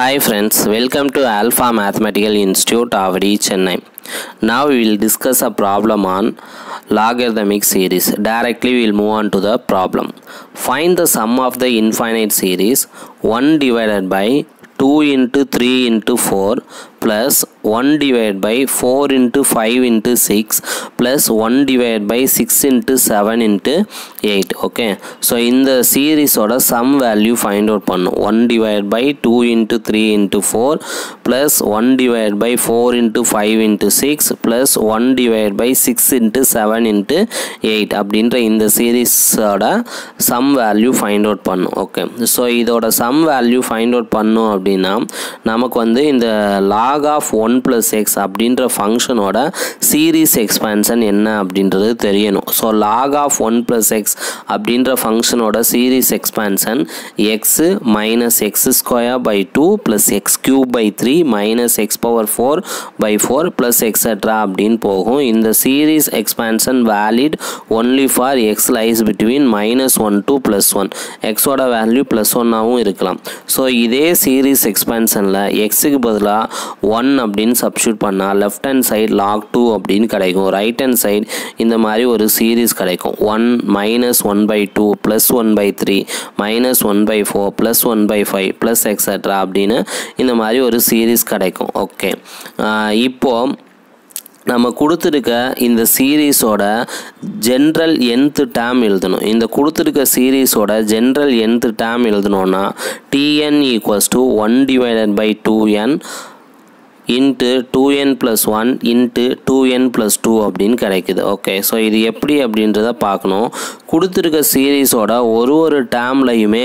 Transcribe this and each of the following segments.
Hi friends, welcome to Alpha Mathematical Institute Avadi Chennai. Now we will discuss a problem on logarithmic series. Directly we will move on to the problem. Find the sum of the infinite series 1 divided by 2 into 3 into 4 plus 1 divided by 4 into 5 into 6 plus 1 divided by 6 into 7 into 8 okay so இந்த சீரீஸோட sum value find out பண்ணும் one divide by two into three into four plus one divide by four into five into six plus one divide by six into seven into eight அப்படின்ற இந்த சீரீஸோட sum value find out பண்ணும் okay so இதோட sum value find out பண்ணும் அப்படின்னா நமக்கு வந்து இந்த log of one plus x அப்படின்ற ஃபங்க்ஷனோட சீரீஸ் எக்ஸ்பேன்ஷன் என்ன அப்படின்றது தெரியணும் so log of one plus x அப்படின்ற ஃபங்க்ஷனோட series expansion x minus x square by two plus x cube by three minus x power four by four plus extra அப்படின்னு போகும் இந்த series expansion valid only for x lies between minus one to plus one எக்ஸோட value plus ஒன்னாகவும் இருக்கலாம் so இதே series எக்ஸ்பேன்ஷனில் எக்ஸுக்கு பதிலாக one அப்படின்னு சப்ஸ்டியூட் பண்ணால் left hand side log two அப்படின்னு கிடைக்கும் ரைட் ஹேண்ட் சைடு இந்த மாதிரி ஒரு சீரீஸ் கிடைக்கும் one minus one by two plus one by three minus one by four plus one by five plus extra அப்படின்னு இந்த மாதிரி ஒரு சீரீஸ் கிடைக்கும் ஓகே இப்போது நம்ம கொடுத்துருக்க இந்த சீரீஸோட ஜென்ரல் என்த்து டேம் எழுதணும் இந்த கொடுத்துருக்க சீரீஸோட ஜென்ரல் என்த்து டேம் எழுதணுன்னா t n equals to one divided by two n into two n plus one into two n plus two அப்படின்னு கிடைக்குது ஓகே ஸோ இது எப்படி அப்படின்றத பார்க்கணும் கொடுத்துருக்க சீரீஸோட ஒரு ஒரு டேம்லையுமே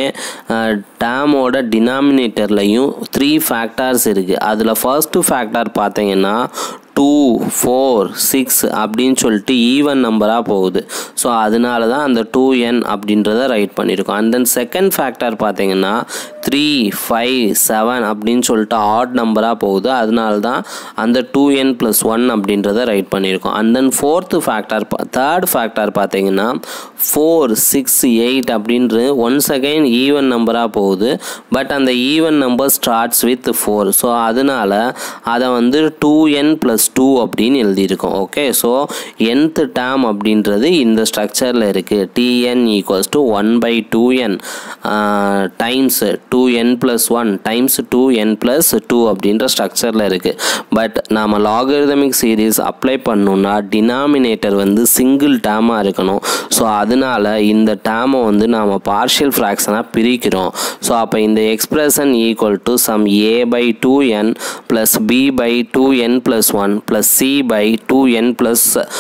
டேமோட டினாமினேட்டர்லையும் த்ரீ ஃபேக்டர்ஸ் இருக்குது அதில் ஃபர்ஸ்ட்டு ஃபேக்டர் பார்த்தீங்கன்னா டூ ஃபோர் சிக்ஸ் அப்படின்னு சொல்லிட்டு ஈவன் நம்பராக போகுது ஸோ அதனால தான் அந்த டூ என் அப்படின்றத ரைட் பண்ணியிருக்கோம் அண்ட் தென் செகண்ட் ஃபேக்டர் பார்த்தீங்கன்னா த்ரீ ஃபைவ் செவன் அப்படின்னு சொல்லிட்டு ஆட் நம்பராக போகுது அதனால தான் அந்த டூ என் ப்ளஸ் ஒன் அப்படின்றத ரைட் பண்ணியிருக்கோம் and then fourth factor third factor பார்த்தீங்கன்னா ஃபோர் சிக்ஸ் எயிட் அப்படின்றது ஒன்ஸ் அகைன் ஈவன் நம்பராக போகுது பட் அந்த even number starts with four so அதனால அதை வந்து டூ என் ப்ளஸ் டூ அப்படின்னு எழுதியிருக்கோம் ஓகே ஸோ nth டேம் அப்படின்றது இந்த ஸ்ட்ரக்சரில் இருக்குது t n equals to one by two n times two n plus one times two n plus two அப்படின்ற ஸ்ட்ரக்சரில் இருக்குது பட் நாம் லாகரிதமிக் சீரீஸ் அப்ளை பண்ணோம்னா டினாமினேட்டர் வந்து சிங்கிள் டேமாக இருக்கணும் ஸோ அதனால இந்த டேமை வந்து நாம் பார்ஷியல் ஃப்ராக்ஷனாக பிரிக்கிறோம் ஸோ அப்போ இந்த expression equal to sum a by two n plus b by two n plus one plus c by two n plus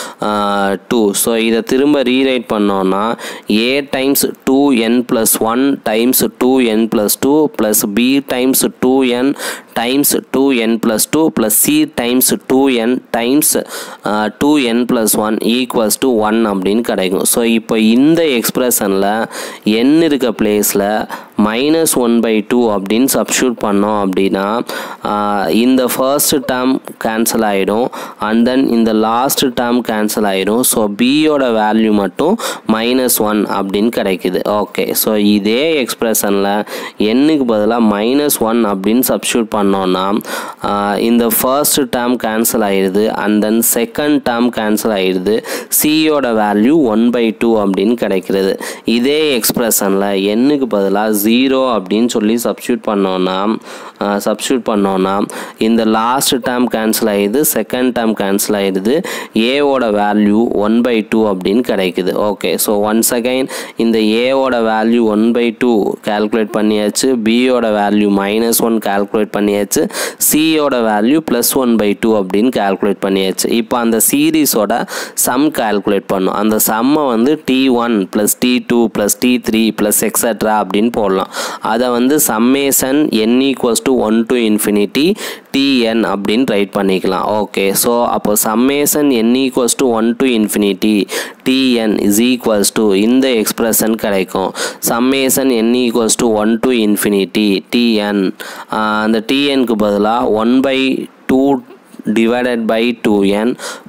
two so இதை திரும்ப ரீரைட் பண்ணோன்னா a times two n plus one times two n plus two plus b times two n times two n plus two plus c times two n times two n plus one equals to one அப்படின்னு கிடைக்கும் so இப்போ இந்த எக்ஸ்ப்ரெஷனில் n இருக்க பிளேஸில் minus one by two அப்படின்னு substitute பண்ணோம் அப்படின்னா இந்த ஃபர்ஸ்ட் டேர்ம் கேன்சல் ஆகிடும் அண்ட் தென் இந்த லாஸ்ட் டேர்ம் கேன்சல் ஆகிடும் ஸோ பியோட வேல்யூ மட்டும் மைனஸ் ஒன் அப்படின்னு கிடைக்குது ஓகே ஸோ இதே எக்ஸ்ப்ரெஷனில் எண்ணுக்கு பதிலாக மைனஸ் ஒன் அப்படின்னு சப்ஸ்டியூட் பண்ணோன்னா இந்த ஃபர்ஸ்ட் டேர்ம் கேன்சல் ஆகிடுது and then second term cancel ஆகிடுது சியோட வேல்யூ ஒன் பை டூ அப்படின்னு கிடைக்கிறது இதே எக்ஸ்ப்ரெஷனில் எண்ணுக்கு பதிலாக ஜீரோ அப்படின்னு சொல்லி சப்ஸ்டியூட் பண்ணோன்னா சப்ஸ்டியூட் பண்ணோன்னா இந்த லாஸ்ட் டேர்ம் கேன்சல் ஆகிடுது செகண்ட் டேர்ம் கேன்சல் ஆகிடுது ஏவோட வேல்யூ ஒன் பை டூ அப்படின்னு கிடைக்குது ஓகே ஸோ ஒன்ஸ் அகைன் இந்த ஏவோட value one by two calculate பண்ணியாச்சு பியோட வேல்யூ மைனஸ் ஒன் கேல்குலேட் பண்ணியாச்சு சியோட value plus one by two அப்படின்னு கேல்குலேட் பண்ணியாச்சு இப்போ அந்த சீரீஸோட சம் கேல்குலேட் பண்ணும் அந்த சம்மை வந்து t one plus t two plus t three plus extra அப்படின்னு போடலாம் அதை வந்து summation n equals to one to infinity t n அப்படின்னு ரைட் பண்ணிக்கலாம் ஓகே ஸோ அப்போ summation n equals to one to infinity t n is equals to இந்த expression கிடைக்கும் summation n equals to one to infinity t n அந்த டிஎன்க்கு பதிலாக one by two divided by two n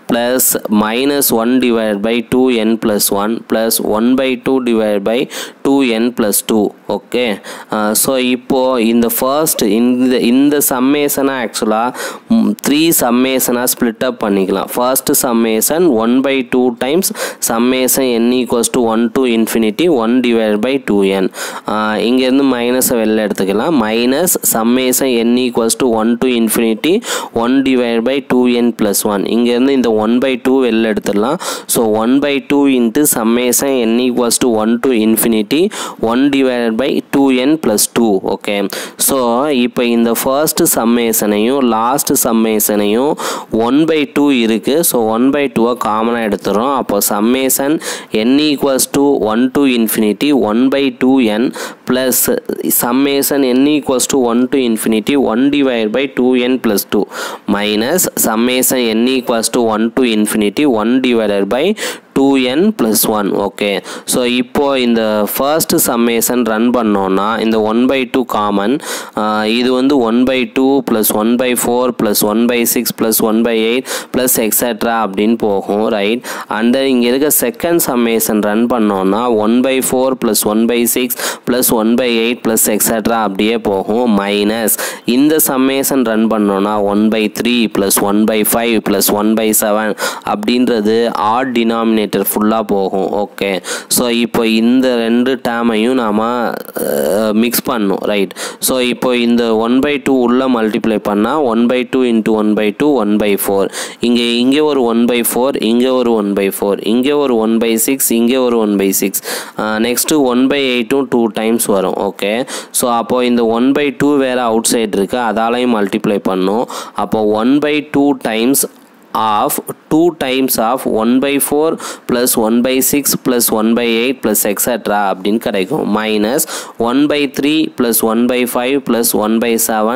plus minus one divide by two n plus one plus one by two divide by two n plus two okay so இப்போது இந்த first இந்த இந்த சம்மேஷனை ஆக்சுவலாக three சம்மேஷனாக split up பண்ணிக்கலாம் first summation one by two times summation n equals to one to infinity one divide by two n இங்கேருந்து மைனஸை வெளில எடுத்துக்கலாம் minus summation n equals to one to infinity one divide by two n plus one இங்கேருந்து இந்த one by two வெளில எடுத்துடலாம் so one by two into summation n equals to one to infinity one divide by two n plus two okay so இப்போ இந்த first சம்மேஷனையும் லாஸ்ட் சம்மேஷனையும் one by two இருக்குது ஸோ ஒன் பை டூவை காமனாக எடுத்துகிறோம் அப்போ summation n equals to one to infinity one by two n plus summation n equals to one to infinity one divide by two n plus two minus summation n equals to one to infinity one divided by two n plus one okay so இப்போது இந்த first summation run பண்ணோன்னா இந்த one by two common இது வந்து one by two plus one by four plus one by six plus one by eight plus extra அப்படின்னு போகும் right and then இங்கே இருக்க செகண்ட் சம்மேஷன் ரன் பண்ணோன்னா one by four plus one by six plus one by eight plus extra அப்படியே போகும் minus இந்த summation run பண்ணோன்னா one by three plus one by five plus one by seven அப்படின்றது odd denominate denominator ஃபுல்லாக போகும் okay so இப்போ இந்த ரெண்டு டேமையும் நாம் மிக்ஸ் பண்ணும் ரைட் ஸோ இப்போ இந்த ஒன் பை டூ உள்ளே மல்டிப்ளை பண்ணால் one by two into one by two one by four இங்கே இங்கே ஒரு ஒன் பை ஃபோர் இங்கே ஒரு ஒன் பை ஃபோர் இங்கே ஒரு ஒன் பை சிக்ஸ் இங்கே ஒரு one by six next one by எயிட்டும் டூ டைம்ஸ் வரும் ஓகே ஸோ அப்போது இந்த ஒன் பை டூ வேறு அவுட் சைடு இருக்குது அதாலையும் மல்டிப்ளை பண்ணும் அப்போ one by two times of 2 times of 1 by 4 plus 1 by 6 plus 1 by 8 plus etc அப்படின்னு கிடைக்கும் minus 1 by 3 plus 1 by 5 plus 1 by 7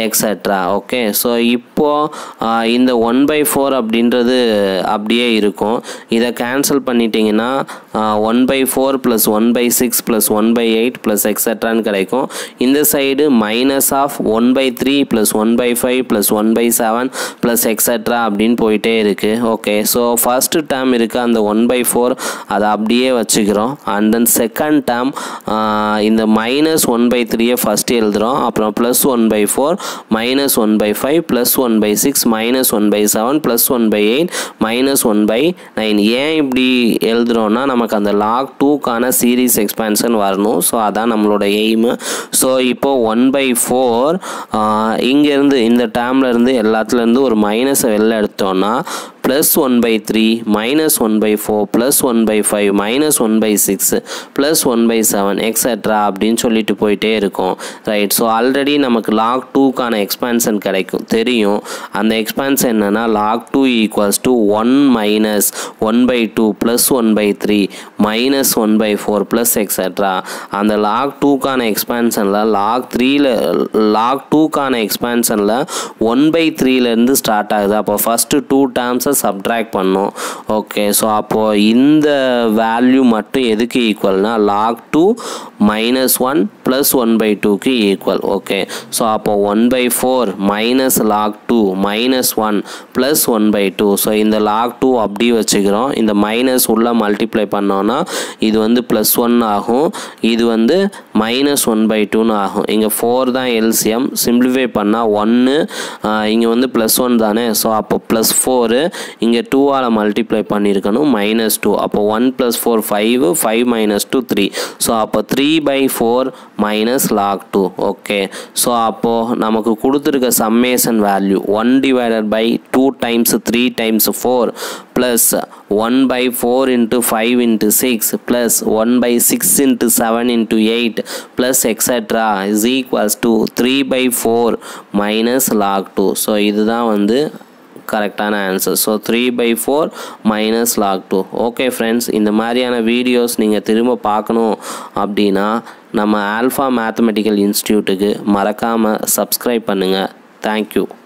etc okay so இப்போ ஆஹ், இந்த 1 by 4 அப்படின்றது அப்படியே இருக்கும் இதை கேன்சல் பண்ணிட்டீங்கன்னா one by four plus one by six plus one by eight plus எக்ஸட்ரான்னு கிடைக்கும் இந்த side minus of one by three plus one by five plus one by seven plus extra அப்படின்னு போயிட்டே இருக்குது ஓகே ஸோ ஃபஸ்ட்டு டேர்ம் இருக்குது அந்த one by four அதை அப்படியே வச்சுக்கிறோம் அண்ட் தென் செகண்ட் டேர்ம் இந்த மைனஸ் ஒன் பை த்ரீயை ஃபஸ்ட்டு எழுதுகிறோம் அப்புறம் plus one by four minus one by five plus one by six minus one by seven plus one by eight minus one by nine ஏன் இப்படி எழுதுகிறோன்னா நமக்கு அந்த log டூக்கான சீரீஸ் எக்ஸ்பேன்ஷன் வரணும் ஸோ அதான் நம்மளோட எய்மு ஸோ இப்போ ஒன் பை ஃபோர் இங்கேருந்து இந்த டேர்ம்ல இருந்து எல்லாத்துலேருந்து ஒரு மைனஸை வெளில எடுத்தோம்னா plus one by three minus one by four plus one by five minus one by six plus one by seven extra அப்படின்னு சொல்லிட்டு போயிட்டே இருக்கும் ரைட் ஸோ ஆல்ரெடி நமக்கு லாக் டூக்கான எக்ஸ்பான்ஷன் கிடைக்கும் தெரியும் அந்த எக்ஸ்பான்ஷன் என்னென்னா log two equals to one minus one by two plus one by three minus one by four plus extra அந்த லாக் டூக்கான எக்ஸ்பான்ஷனில் லாக் த்ரீல லாக் டூக்கான எக்ஸ்பான்ஷனில் ஒன் பை த்ரீலேருந்து ஸ்டார்ட் ஆகுது அப்போ ஃபஸ்ட்டு டூ டேர்ம்ஸை சப்ட்ராக்ட் பண்ணோம் ஓகே ஸோ அப்போது இந்த வேல்யூ மட்டும் எதுக்கு ஈக்குவல்னா log two minus one plus one by டூக்கு ஈக்குவல் ஓகே ஸோ அப்போ one by four minus log two minus one plus one by two so இந்த லாக் டூ அப்படி வச்சுக்கிறோம் இந்த மைனஸ் உள்ள மல்டிப்ளை பண்ணோன்னா இது வந்து ப்ளஸ் ஒன் ஆகும் இது வந்து மைனஸ் ஒன் பை டூன்னு ஆகும் இங்கே ஃபோர் தான் எல்சிஎம் சிம்பிளிஃபை பண்ணால் ஒன்று இங்கே வந்து ப்ளஸ் ஒன் தானே ஸோ அப்போ ப்ளஸ் ஃபோரு இங்கே டூவால் மல்டிப்ளை பண்ணியிருக்கணும் மைனஸ் டூ அப்போ one plus four five five minus two three so அப்போ three by four minus log two okay so அப்போது நமக்கு கொடுத்துருக்க summation value one divided by two times three times four plus one by four into five into six plus one by six into seven into eight plus extra is equals to three by four minus log two so இதுதான் வந்து கரெக்டான answer so three by four minus log two okay friends இந்த மாதிரியான videos நீங்கள் திரும்ப பார்க்கணும் அப்படின்னா நம்ம ஆல்ஃபா மேத்தமெட்டிக்கல் இன்ஸ்டியூட்டுக்கு மறக்காமல் சப்ஸ்கிரைப் பண்ணுங்கள் தேங்க்யூ